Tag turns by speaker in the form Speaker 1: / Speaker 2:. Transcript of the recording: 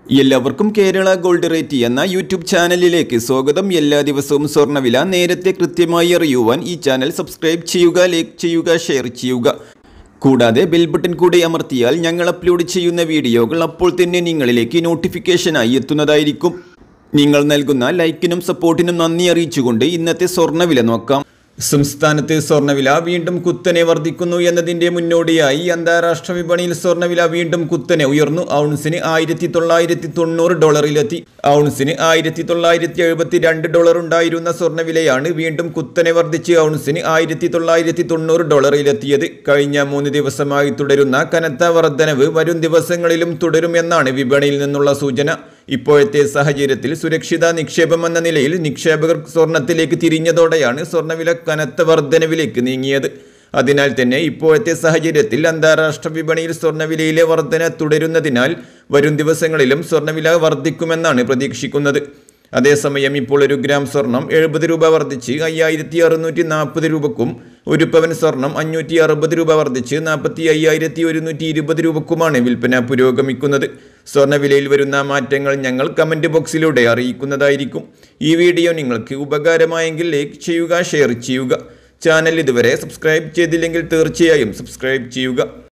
Speaker 1: എല്ലാവർക്കും Kerala gold rate എന്ന YouTube ചാനലിലേക്ക് സ്വാഗതം എല്ലാ ദിവസവും സ്വർണ്ണവില നേരത്തെ കൃത്യമായി അറിയുവാൻ ഈ ചാനൽ സബ്സ്ക്രൈബ് ചെയ്യുക ലൈക്ക് ചെയ്യുക ഷെയർ ചെയ്യുക കൂടാതെ ബെൽ ബട്ടൺ കൂടെ അമർത്തിയാൽ ഞങ്ങൾ അപ്ലോഡ് ചെയ്യുന്ന വീഡിയോകൾ അപ്പോൾ തന്നെ നിങ്ങളിലേക്ക് നോട്ടിഫിക്കേഷനായി എത്തുന്നതായിരിക്കും നിങ്ങൾ നൽകുന്ന ലൈക്കിനും സപ്പോർട്ടിനും നന്ദി അറിയിച്ചുകൊണ്ട് ഇന്നത്തെ സ്വർണ്ണവില നോക്കാം സംസ്ഥാനത്ത് സ്വർണ്ണവില വീണ്ടും കുത്തനെ വർദ്ധിക്കുന്നു എന്നതിന്റെ മുന്നോടിയായി അന്താരാഷ്ട്ര വിപണിയിൽ സ്വർണ്ണവില വീണ്ടും കുത്തനെ ഉയർന്നു ഔൺസിന് ആയിരത്തി തൊള്ളായിരത്തി തൊണ്ണൂറ് ഡോളറിലെത്തി ഔൺസിന് ആയിരത്തി തൊള്ളായിരത്തി എഴുപത്തി രണ്ട് ഡോളർ ഉണ്ടായിരുന്ന സ്വർണ്ണവിലയാണ് വീണ്ടും കുത്തനെ വർദ്ധിച്ച് ഔൺസിന് ആയിരത്തി തൊള്ളായിരത്തി തൊണ്ണൂറ് ഡോളറിലെത്തിയത് കഴിഞ്ഞ മൂന്ന് ദിവസമായി തുടരുന്ന കനത്ത വർധനവ് വരും ദിവസങ്ങളിലും തുടരുമെന്നാണ് വിപണിയിൽ നിന്നുള്ള സൂചന ഇപ്പോഴത്തെ സാഹചര്യത്തിൽ സുരക്ഷിത നിക്ഷേപം എന്ന നിലയിൽ നിക്ഷേപകർ സ്വർണത്തിലേക്ക് തിരിഞ്ഞതോടെയാണ് സ്വർണ്ണവില കനത്ത വർധനവിലേക്ക് നീങ്ങിയത് അതിനാൽ തന്നെ ഇപ്പോഴത്തെ സാഹചര്യത്തിൽ അന്താരാഷ്ട്ര വിപണിയിൽ സ്വർണ്ണവിലയിലെ വർധന തുടരുന്നതിനാൽ വരും ദിവസങ്ങളിലും സ്വർണ്ണവില വർദ്ധിക്കുമെന്നാണ് പ്രതീക്ഷിക്കുന്നത് അതേസമയം ഇപ്പോൾ ഒരു ഗ്രാം സ്വർണം എഴുപത് രൂപ വർദ്ധിച്ച് അയ്യായിരത്തി അറുന്നൂറ്റി നാൽപ്പത് രൂപക്കും ഒരു പവൻ സ്വർണം അഞ്ഞൂറ്റി അറുപത് രൂപ വർദ്ധിച്ച് നാൽപ്പത്തി അയ്യായിരത്തി ഒരുന്നൂറ്റി ഇരുപത് രൂപക്കുമാണ് വിൽപ്പന പുരോഗമിക്കുന്നത് സ്വർണ്ണവിലയിൽ വരുന്ന മാറ്റങ്ങൾ ഞങ്ങൾ കമൻറ്റ് ബോക്സിലൂടെ അറിയിക്കുന്നതായിരിക്കും ഈ വീഡിയോ നിങ്ങൾക്ക് ഉപകാരമായെങ്കിൽ ലൈക്ക് ചെയ്യുക ഷെയർ ചെയ്യുക ചാനൽ ഇതുവരെ സബ്സ്ക്രൈബ് ചെയ്തില്ലെങ്കിൽ തീർച്ചയായും സബ്സ്ക്രൈബ് ചെയ്യുക